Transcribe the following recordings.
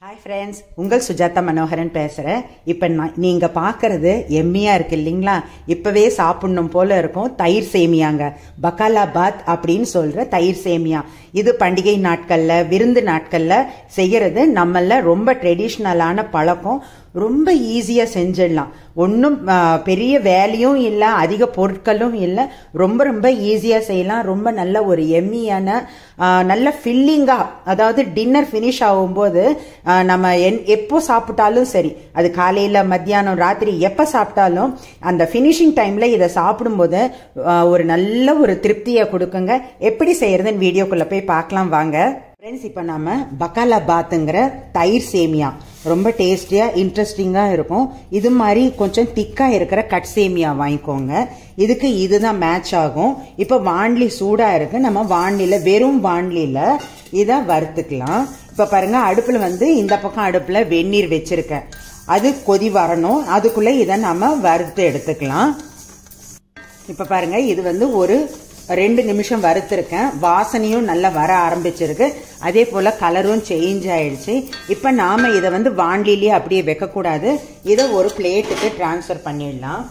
hi friends உங்கள் சுஜாதா மனோகரன் பேசுகிறேன் இப்போ நான் நீங்கள் பார்க்கறது எம்மியாக இருக்கு இல்லைங்களா இப்போவே சாப்பிடணும் போல இருக்கும் தயிர் சேமியாங்க பக்காலாபாத் அப்படின்னு சொல்கிற தயிர் சேமியா இது பண்டிகை நாட்களில் விருந்து நாட்களில் செய்கிறது நம்மள ரொம்ப ட்ரெடிஷ்னலான பழக்கம் ரொம்ப ஈஸியாக செஞ்சிடலாம் ஒன்றும் பெரிய வேலையும் இல்லை அதிக பொருட்களும் இல்லை ரொம்ப ரொம்ப ஈஸியாக செய்யலாம் ரொம்ப நல்ல ஒரு எம்மியான நல்ல ஃபில்லிங்காக அதாவது டின்னர் ஃபினிஷ் ஆகும்போது ஆஹ், நம்ம என் எப்போ சாப்பிட்டாலும் சரி அது காலையில் மத்தியானம் ராத்திரி எப்போ சாப்பிட்டாலும் அந்த ஃபினிஷிங் டைமில் இதை சாப்பிடும்போது ஆஹ், ஒரு நல்ல ஒரு திருப்தியை கொடுக்குங்க எப்படி செய்யறதுன்னு வீடியோக்குள்ளே போய் பார்க்கலாம் வாங்க ஃப்ரெண்ட்ஸ் இப்போ நாம பக்காலா பாத்துங்கிற தயிர் சேமியா ரொம்ப டேஸ்டியாக இன்ட்ரெஸ்டிங்காக இருக்கும் இது மாதிரி கொஞ்சம் திக்காக இருக்கிற கட் சேமியா வாங்கிக்கோங்க இதுக்கு இதுதான் மேட்ச் ஆகும் இப்போ வாண்லி சூடாக இருக்கு நம்ம வாண்லியில் வெறும் வாண்லியில் இதை வறுத்துக்கலாம் இப்போ பாருங்க அடுப்பில் வந்து இந்த பக்கம் அடுப்பில் வெந்நீர் வச்சிருக்கேன் அது கொதி வரணும் அதுக்குள்ளே இதை நம்ம வறுத்து எடுத்துக்கலாம் இப்போ பாருங்க இது வந்து ஒரு ரெண்டு நிமிஷம் வறுத்திருக்கேன் வாசனையும் நல்லா வர ஆரம்பிச்சிருக்கு அதே போல கலரும் சேஞ்ச் ஆயிடுச்சு இப்போ நாம இதை வந்து வாண்டிலேயே அப்படியே வைக்கக்கூடாது இதை ஒரு பிளேட்டுக்கு டிரான்ஸ்ஃபர் பண்ணிடலாம்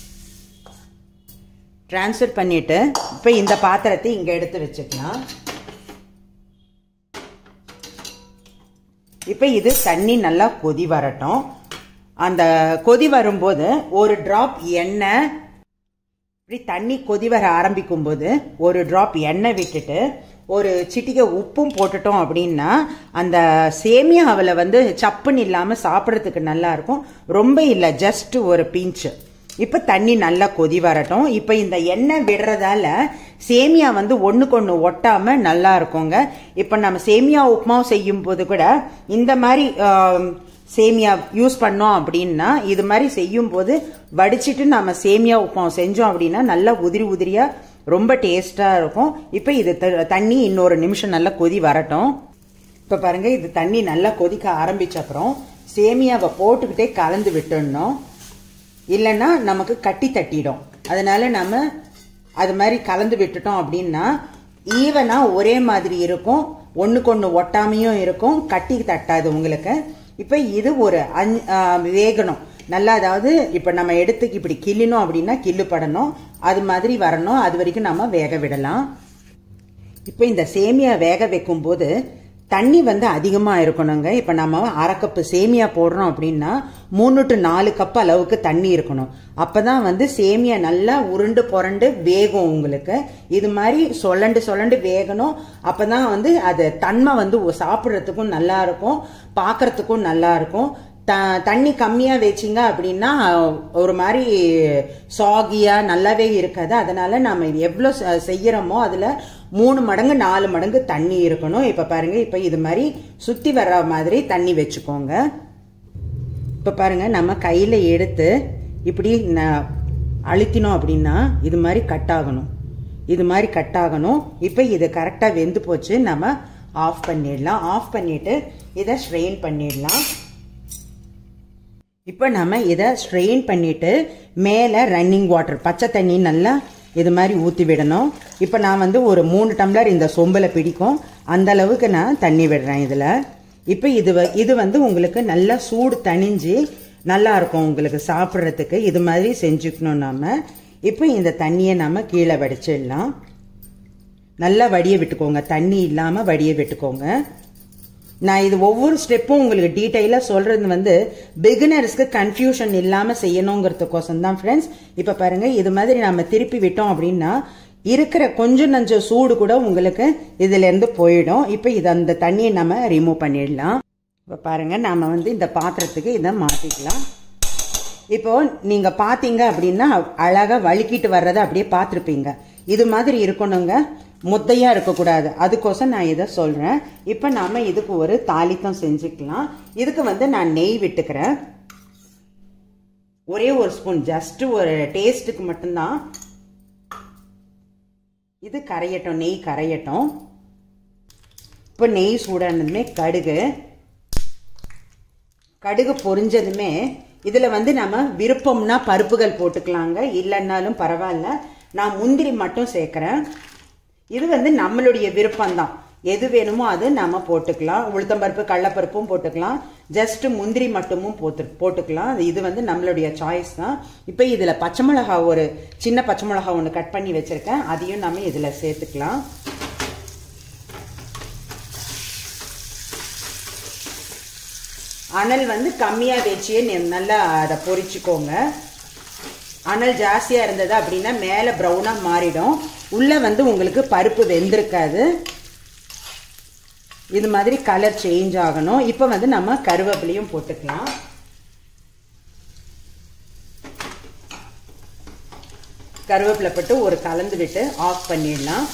டிரான்ஸ்ஃபர் பண்ணிட்டு இப்போ இந்த பாத்திரத்தை இங்க எடுத்து வச்சுக்கலாம் இப்போ இது தண்ணி நல்லா கொதி வரட்டும் அந்த கொதி வரும்போது ஒரு டிராப் எண்ணெய் இப்படி தண்ணி கொதி வர ஆரம்பிக்கும் போது ஒரு டிராப் எண்ணெய் விட்டுட்டு ஒரு சிட்டிகை உப்பும் போட்டுட்டோம் அப்படின்னா அந்த சேமியாவில் வந்து சப்புன்னு இல்லாமல் சாப்பிட்றதுக்கு நல்லா இருக்கும் ரொம்ப இல்லை ஜஸ்ட் ஒரு பிஞ்சு இப்போ தண்ணி நல்லா கொதி வரட்டும் இப்போ இந்த எண்ணெய் விடுறதால சேமியா வந்து ஒன்றுக்கு ஒன்று ஒட்டாமல் நல்லா இருக்குங்க இப்போ நம்ம சேமியா உப்புமாவும் செய்யும் போது கூட இந்த மாதிரி ஆம், சேமியா யூஸ் பண்ணோம் அப்படின்னா இது மாதிரி செய்யும் போது வடிச்சிட்டு நம்ம சேமியா உப்பம் செஞ்சோம் அப்படின்னா நல்லா உதிரி உதிரியா ரொம்ப டேஸ்டா இருக்கும் இப்போ இது த- தண்ணி இன்னொரு நிமிஷம் நல்லா கொதி வரட்டும் இப்போ பாருங்க இது தண்ணி நல்லா கொதிக்க ஆரம்பிச்ச அப்புறம் சேமியாவை போட்டுக்கிட்டே கலந்து விட்டுடணும் இல்லைன்னா நமக்கு கட்டி தட்டிடும் அதனால நம்ம அது மாதிரி கலந்து விட்டுட்டோம் அப்படின்னா ஈவனா ஒரே மாதிரி இருக்கும் ஒண்ணுக்கு ஒண்ணு ஒட்டாமையும் இருக்கும் கட்டி தட்டாது உங்களுக்கு இப்ப இது ஒரு அஞ்சு வேகணும் நல்லா அதாவது இப்ப நம்ம எடுத்து இப்படி கிள்ளினோம் அப்படின்னா கிள்ளு படணும் அது மாதிரி வரணும் அது வரைக்கும் நம்ம வேக விடலாம் இப்போ இந்த சேமியா வேக வைக்கும் போது தண்ணி வந்து அதிகமாக இருக்கணுங்க இப்போ நம்ம அரை கப்பு சேமியா போடுறோம் அப்படின்னா மூணு டு நாலு கப் அளவுக்கு தண்ணி இருக்கணும் அப்பதான் வந்து சேமியா நல்லா உருண்டு புரண்டு வேகும் உங்களுக்கு இது மாதிரி சொலண்டு சொலண்டு வேகணும் அப்பதான் வந்து அது தன்மை வந்து சாப்பிட்றதுக்கும் நல்லா இருக்கும் பார்க்கறதுக்கும் நல்லா இருக்கும் த தண்ணி கம்மியாக வச்சிங்க அப்படின்னா ஒரு மாதிரி சாகியா நல்லாவே இருக்காது அதனால நம்ம இது எவ்வளோ செ- செய்யறோமோ அதில் மூணு மடங்கு நாலு மடங்கு தண்ணி இருக்கணும் இப்போ பாருங்க இப்போ இது மாதிரி சுற்றி வர்ற மாதிரி தண்ணி வச்சுக்கோங்க இப்போ பாருங்க நம்ம கையில் எடுத்து இப்படி ந- அழுத்தினோம் அப்படின்னா இது மாதிரி கட் ஆகணும் இது மாதிரி கட் ஆகணும் இப்போ இது கரெக்டாக வெந்து போச்சு நம்ம ஆஃப் பண்ணிடலாம் ஆஃப் பண்ணிட்டு இதை ஸ்ட்ரெயின் பண்ணிடலாம் இப்போ நம்ம இதை ஸ்ட்ரெயின் பண்ணிட்டு மேலே ரன்னிங் வாட்டர் பச்சை தண்ணி நல்லா இது மாதிரி ஊற்றி விடணும் இப்போ நான் வந்து ஒரு மூணு டம்ளர் இந்த சொம்பில் பிடிக்கும் அந்த அளவுக்கு நான் தண்ணி விடுறேன் இதில் இப்போ இது வ- இது வந்து உங்களுக்கு நல்லா சூடு தணிஞ்சு நல்லா இருக்கும் உங்களுக்கு சாப்பிட்றதுக்கு இது மாதிரி செஞ்சுக்கணும் நாம இப்போ இந்த தண்ணியை நம்ம கீழே வடிச்சிடலாம் நல்லா வடிய விட்டுக்கோங்க தண்ணி இல்லாமல் வடிய விட்டுக்கோங்க நான் இது ஒவ்வொரு ஸ்டெப்பும் உங்களுக்கு டீட்டெயிலாக சொல்றது வந்து பிகினர்ஸ்க்கு கன்ஃபியூஷன் இல்லாமல் செய்யணுங்கிறதுக்கோசம் தான் ஃப்ரெண்ட்ஸ் இப்போ பாருங்க இது மாதிரி நம்ம திருப்பி விட்டோம் அப்படின்னா இருக்கிற கொஞ்சம் நஞ்சம் சூடு கூட உங்களுக்கு இதுல இருந்து போயிடும் இப்போ இது அந்த தண்ணியை நம்ம ரிமூவ் பண்ணிடலாம் இப்போ பாருங்க நாம வந்து இந்த பாத்திரத்துக்கு இதை மாத்திக்கலாம் இப்போ நீங்க பாத்தீங்க அப்படின்னா அழகா வழுக்கிட்டு வர்றதை அப்படியே பார்த்துருப்பீங்க இது மாதிரி இருக்கணுங்க முத்தையா இருக்கக்கூடாது அதுக்கோசம் நான் இதை சொல்றேன் இப்போ நாம இதுக்கு ஒரு தாளித்தம் செஞ்சுக்கலாம் இதுக்கு வந்து நான் நெய் விட்டுக்கிறேன் ஒரே ஒரு ஸ்பூன் ஜஸ்ட் ஒரு டேஸ்ட்டுக்கு மட்டும்தான் இது கரையட்டும் நெய் கரையட்டும் இப்போ நெய் சூடானதுமே கடுகு கடுகு பொரிஞ்சதுமே இதுல வந்து நம்ம விருப்பம்னா பருப்புகள் போட்டுக்கலாங்க இல்லைன்னாலும் பரவாயில்ல நான் முந்திரி மட்டும் சேர்க்கிறேன் இது வந்து நம்மளுடைய விருப்பம்தான் எது வேணுமோ அது நம்ம போட்டுக்கலாம் உளுத்தம்பருப்பு கடலப்பருப்பும் போட்டுக்கலாம் ஜஸ்ட் முந்திரி மட்டுமும் போட்டு போட்டுக்கலாம் அது இது வந்து நம்மளுடைய சாய்ஸ் தான் இப்போ இதில் பச்சை மிளகா ஒரு சின்ன பச்சை மிளகா ஒன்று கட் பண்ணி வச்சுருக்கேன் அதையும் நம்ம இதில் சேர்த்துக்கலாம் அனல் வந்து கம்மியாக வச்சே நல்லா அதை பொரிச்சுக்கோங்க அனல் ஜாஸ்தியாக இருந்தது அப்படின்னா மேலே ப்ரௌனாக மாறிடும் உள்ளே வந்து உங்களுக்கு பருப்பு வெந்திருக்காது இது மாதிரி கலர் சேஞ்ச் ஆகணும் இப்போ வந்து நம்ம கருவேப்பிலையும் போட்டுக்கலாம் கருவேப்பிலை போட்டு ஒரு கலந்து விட்டு ஆஃப் பண்ணிடலாம்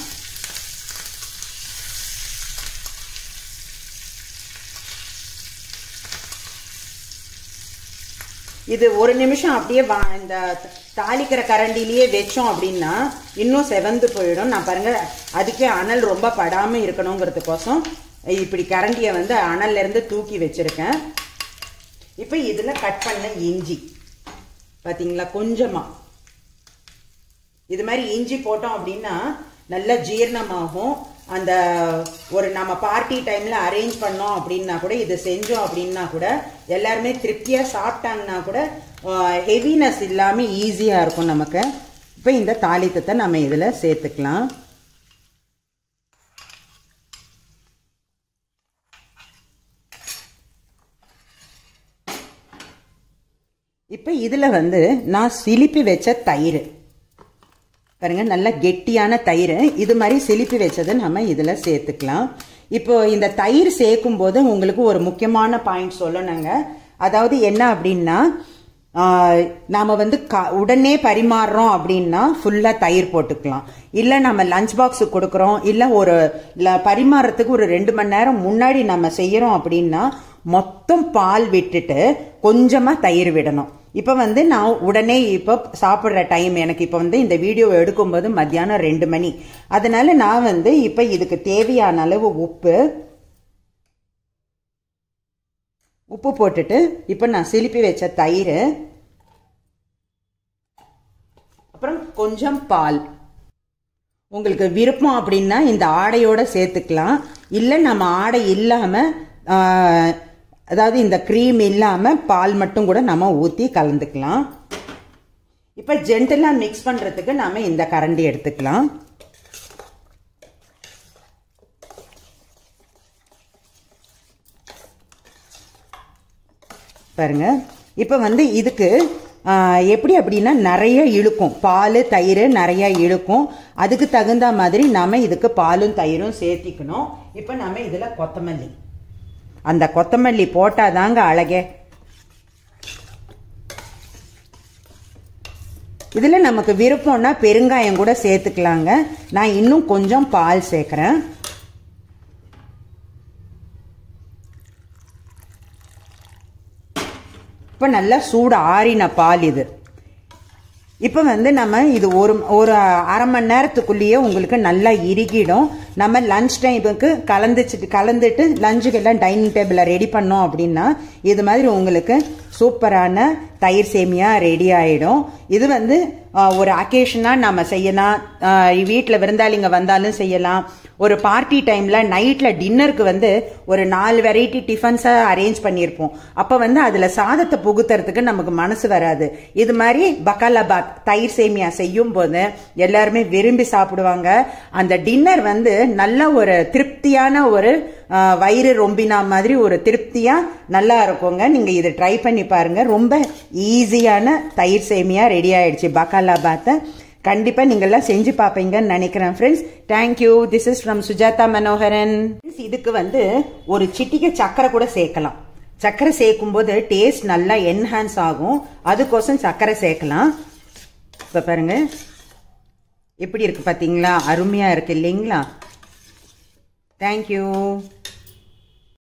இது ஒரு நிமிஷம் அப்படியே வா இந்த தாளிக்கிற கரண்டிலேயே வச்சோம் அப்படின்னா இன்னும் செவந்து போயிடும் நான் பாருங்க அதுக்கே அனல் ரொம்ப படாமல் இருக்கணுங்கிறதுக்கோசம் இப்படி கரண்டியை வந்து அனல்ல இருந்து தூக்கி வச்சிருக்கேன் இப்போ இதில் கட் பண்ண இஞ்சி பார்த்தீங்களா கொஞ்சமாக இது மாதிரி இஞ்சி போட்டோம் அப்படின்னா நல்ல ஜீரணமாகும் அந்த ஒரு நம்ம பார்ட்டி டைம்ல அரேஞ்ச் பண்ணோம் அப்படின்னா கூட இது செஞ்சோம் அப்படின்னா கூட எல்லாருமே திருப்தியா சாப்பிட்டாங்கன்னா கூட ஹெவினஸ் இல்லாம ஈஸியா இருக்கும் நமக்கு இப்போ இந்த தாளித்தத்தை நம்ம இதுல சேர்த்துக்கலாம் இப்போ இதில் வந்து நான் சிலிப்பி வச்ச தயிர் பாருங்க நல்ல கெட்டியான தயிர் இது மாதிரி சிலிப்பி வச்சதை நம்ம இதில் சேர்த்துக்கலாம் இப்போ இந்த தயிர் சேர்க்கும் போது உங்களுக்கு ஒரு முக்கியமான பாயிண்ட் சொல்லணுங்க அதாவது என்ன அப்படின்னா நாம் வந்து க உடனே பரிமாறுறோம் அப்படின்னா ஃபுல்லாக தயிர் போட்டுக்கலாம் இல்லை நம்ம லஞ்ச் பாக்ஸு கொடுக்குறோம் இல்லை ஒரு பரிமாறத்துக்கு ஒரு ரெண்டு மணி நேரம் முன்னாடி நம்ம செய்கிறோம் அப்படின்னா மொத்தம் பால் விட்டுட்டு கொஞ்சமாக தயிர் விடணும் இப்போ வந்து நான் உடனே இப்போ சாப்பிட்ற டைம் எனக்கு இப்போ வந்து இந்த வீடியோ எடுக்கும்போது மத்தியானம் ரெண்டு மணி அதனால நான் வந்து இப்போ இதுக்கு தேவையான அளவு உப்பு உப்பு போட்டுட்டு இப்போ நான் சிலிப்பி வச்ச தயிர் அப்புறம் கொஞ்சம் பால் உங்களுக்கு விருப்பம் அப்படின்னா இந்த ஆடையோட சேர்த்துக்கலாம் இல்லை நம்ம ஆடை இல்லாமல் அதாவது இந்த க்ரீம் இல்லாமல் பால் மட்டும் கூட நம்ம ஊற்றி கலந்துக்கலாம் இப்போ ஜென்டலாக மிக்ஸ் பண்ணுறதுக்கு நாம் இந்த கரண்டி எடுத்துக்கலாம் பாருங்க இப்போ வந்து இதுக்கு எப்படி அப்படின்னா நிறைய இழுக்கும் பால் தயிர் நிறைய இழுக்கும் அதுக்கு தகுந்த மாதிரி நாம இதுக்கு பாலும் தயிரும் சேர்த்திக்கணும் இப்போ நாம இதில் கொத்தமல்லி அந்த கொத்தமல்லி போட்டாதாங்க அழகே இதில் நமக்கு விருப்பம்னா பெருங்காயம் கூட சேர்த்துக்கலாங்க நான் இன்னும் கொஞ்சம் பால் சேர்க்குறேன் இப்போ நல்லா சூடு ஆறின பால் இது இப்போ வந்து நம்ம இது ஒரு ஒரு அரை மணி நேரத்துக்குள்ளேயே உங்களுக்கு நல்லா இறுகிடும் நம்ம லஞ்ச் டைமுக்கு கலந்துச்சுட்டு கலந்துட்டு லஞ்சுக்கு எல்லாம் டைனிங் டேபிளில் ரெடி பண்ணோம் அப்படின்னா இது மாதிரி உங்களுக்கு சூப்பரான தயிர் சேமியா ரெடி ஆகிடும் இது வந்து ஒரு அக்கேஷனாக நம்ம செய்யலாம் வீட்டில் விருந்தாளிங்க வந்தாலும் செய்யலாம் ஒரு பார்ட்டி டைமில் நைட்டில் டின்னருக்கு வந்து ஒரு நாலு வெரைட்டி டிஃபன்ஸை அரேஞ்ச் பண்ணியிருப்போம் அப்போ வந்து அதில் சாதத்தை புகுத்துறதுக்கு நமக்கு மனசு வராது இது மாதிரி பக்காலாபாத் தயிர் சேமியா செய்யும் போது எல்லாருமே விரும்பி சாப்பிடுவாங்க அந்த டின்னர் வந்து நல்ல ஒரு திருப்தியான ஒரு வயிறு ரொம்பினா மாதிரி ஒரு திருப்தியா நல்லா இருக்குங்க நீங்க இதை ட்ரை பண்ணி பாருங்க ரொம்ப ஈஸியான தயிர் சேமியா ரெடி ஆயிடுச்சு பக்காலாபாத்தை கண்டிப்பா நீங்கெல்லாம் செஞ்சு பார்ப்பீங்கன்னு நினைக்கிறேன் friends thank you this is from Sujatha Manoharan இதுக்கு வந்து ஒரு சிட்டிகை சக்கரை கூட சேர்க்கலாம் சர்க்கரை சேர்க்கும் போது டேஸ்ட் நல்லா என்ஹான்ஸ் ஆகும் அதுக்கோசம் சர்க்கரை சேர்க்கலாம் இப்போ பாருங்க எப்படி இருக்கு பார்த்தீங்களா அருமையாக இருக்கு இல்லைங்களா தேங்க்யூ